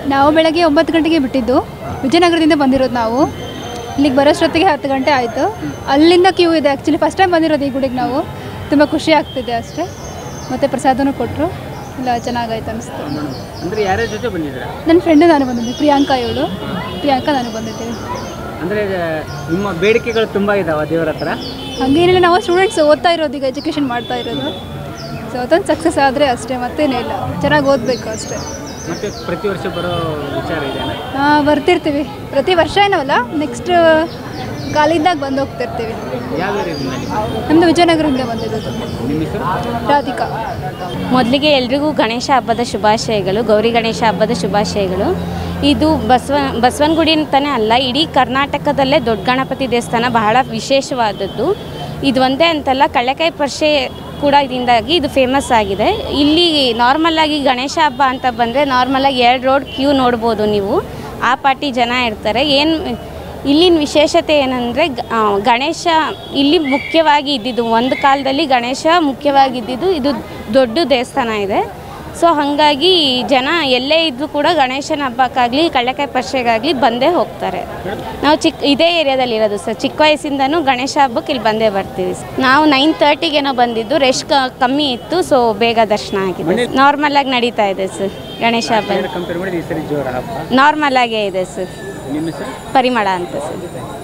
ನಾವು ಬೆಳಗ್ಗೆ ಒಂಬತ್ತು ಗಂಟೆಗೆ ಬಿಟ್ಟಿದ್ದು ವಿಜಯನಗರದಿಂದ ಬಂದಿರೋದು ನಾವು ಇಲ್ಲಿಗೆ ಬರೋಷ್ಟೊತ್ತಿಗೆ ಹತ್ತು ಗಂಟೆ ಆಯಿತು ಅಲ್ಲಿಂದ ಕ್ಯೂ ಇದೆ ಆ್ಯಕ್ಚುಲಿ ಫಸ್ಟ್ ಟೈಮ್ ಬಂದಿರೋದು ಈ ಗುಡಿಗೆ ನಾವು ತುಂಬ ಖುಷಿ ಆಗ್ತಿದೆ ಅಷ್ಟೇ ಮತ್ತು ಪ್ರಸಾದನೂ ಕೊಟ್ಟರು ಇಲ್ಲ ಚೆನ್ನಾಗಾಯ್ತು ಅನಿಸ್ತು ಅಂದರೆ ಯಾರ್ಯಾರ ಜೊತೆ ಬಂದಿದ್ದೀರಾ ನನ್ನ ಫ್ರೆಂಡು ನಾನು ಬಂದಿದ್ದೆ ಪ್ರಿಯಾಂಕಾ ಇವಳು ಪ್ರಿಯಾಂಕಾ ನಾನು ಬಂದಿದ್ದೀವಿ ಅಂದರೆ ನಿಮ್ಮ ಬೇಡಿಕೆಗಳು ತುಂಬ ಇದಾವ ದೇವರ ಹತ್ರ ಹಾಗೇನಿಲ್ಲ ನಾವು ಸ್ಟೂಡೆಂಟ್ಸ್ ಓದ್ತಾ ಇರೋದು ಈಗ ಎಜುಕೇಷನ್ ಮಾಡ್ತಾ ಇರೋದು ಸೊ ಅದೊಂದು ಸಕ್ಸಸ್ ಆದರೆ ಅಷ್ಟೇ ಮತ್ತೇನೇ ಇಲ್ಲ ಚೆನ್ನಾಗಿ ಓದಬೇಕು ಅಷ್ಟೇ ಮತ್ತೆ ಪ್ರತಿ ವರ್ಷ ಬರೋ ವಿಚಾರ ಇದೆ ಹಾಂ ಬರ್ತಿರ್ತೀವಿ ಪ್ರತಿ ವರ್ಷ ಏನವಲ್ಲ ನೆಕ್ಸ್ಟ್ ಕಾಲಿದ್ದಾಗ ಬಂದು ಹೋಗ್ತಿರ್ತೀವಿ ಯಾವ ಏರಿಯಾದಿಂದ ನೀವು? ನಮ್ಮದು ವಿಜಯನಗರದಿಂದ ಬಂದಿರೋದು ನಿಮ್ಮ ಹೆಸರು ರಾಧಿಕಾ ಮೊದಲಿಗೆ ಎಲ್ರಿಗೂ ಗಣೇಶ ಹಬ್ಬದ ಶುಭಾಶಯಗಳು ಗೌರಿ ಗಣೇಶ ಹಬ್ಬದ ಶುಭಾಶಯಗಳು ಇದು ಬಸವ ಬಸವನಗುಡಿ ಅಂತಲೇ ಅಲ್ಲ ಇಡೀ ಕರ್ನಾಟಕದಲ್ಲೇ ದೊಡ್ಡ ಗಣಪತಿ ದೇವಸ್ಥಾನ ಬಹಳ ವಿಶೇಷವಾದದ್ದು ಇದು ಒಂದೇ ಅಂತಲ್ಲ ಕಳ್ಳೆಕಾಯಿ ಪರಿಷೆ ಕೂಡ ಇದರಿಂದಾಗಿ ಇದು ಫೇಮಸ್ ಆಗಿದೆ ಇಲ್ಲಿ ನಾರ್ಮಲ್ ಆಗಿ ಗಣೇಶ ಹಬ್ಬ ಅಂತ ಬಂದರೆ ನಾರ್ಮಲಾಗಿ ಎರಡು ರೋಡ್ ಕ್ಯೂ ನೋಡ್ಬೋದು ನೀವು ಆ ಪಾರ್ಟಿ ಜನ ಇರ್ತಾರೆ ಏನು ಇಲ್ಲಿನ ವಿಶೇಷತೆ ಏನಂದರೆ ಗಣೇಶ ಇಲ್ಲಿ ಮುಖ್ಯವಾಗಿ ಇದ್ದಿದ್ದು ಒಂದು ಕಾಲದಲ್ಲಿ ಗಣೇಶ ಮುಖ್ಯವಾಗಿ ಇದ್ದಿದ್ದು ಇದು ದೊಡ್ಡ ದೇವಸ್ಥಾನ ಇದೆ ಸೊ ಹಾಗಾಗಿ ಜನ ಎಲ್ಲೇ ಇದ್ದರೂ ಕೂಡ ಗಣೇಶನ ಹಬ್ಬಕ್ಕಾಗಲಿ ಕಳ್ಳೆಕಾಯಿ ಪರಿಷೆಗಾಗಲಿ ಬಂದೇ ಹೋಗ್ತಾರೆ ನಾವು ಚಿಕ್ಕ ಇದೇ ಏರಿಯಾದಲ್ಲಿ ಇರೋದು ಸರ್ ಚಿಕ್ಕ ವಯಸ್ಸಿಂದನೂ ಗಣೇಶ ಹಬ್ಬಕ್ಕೆ ಇಲ್ಲಿ ಬಂದೇ ಬರ್ತೀವಿ ಸರ್. ನಾವು ನೈನ್ ತರ್ಟಿಗೇನೋ ಬಂದಿದ್ದು ರೆಸ್ಟ್ ಕಮ್ಮಿ ಇತ್ತು ಸೊ ಬೇಗ ದರ್ಶನ ಆಗಿದೆ ನಾರ್ಮಲ್ ಆಗಿ ನಡೀತಾ ಇದೆ ಸರ್ ಗಣೇಶ ಹಬ್ಬ ಕಂಪೇರ್ ಮಾಡಿದ್ರೆ ಈ ಸರಿ ಜೋರ ಹಬ್ಬ ನಾರ್ಮಲ್ ಆಗೇ ಇದೆ ಸರ್ ನಿಮ್ಮ ಹೆಸರು ಪರಿಮಳ ಅಂತ ಸರ್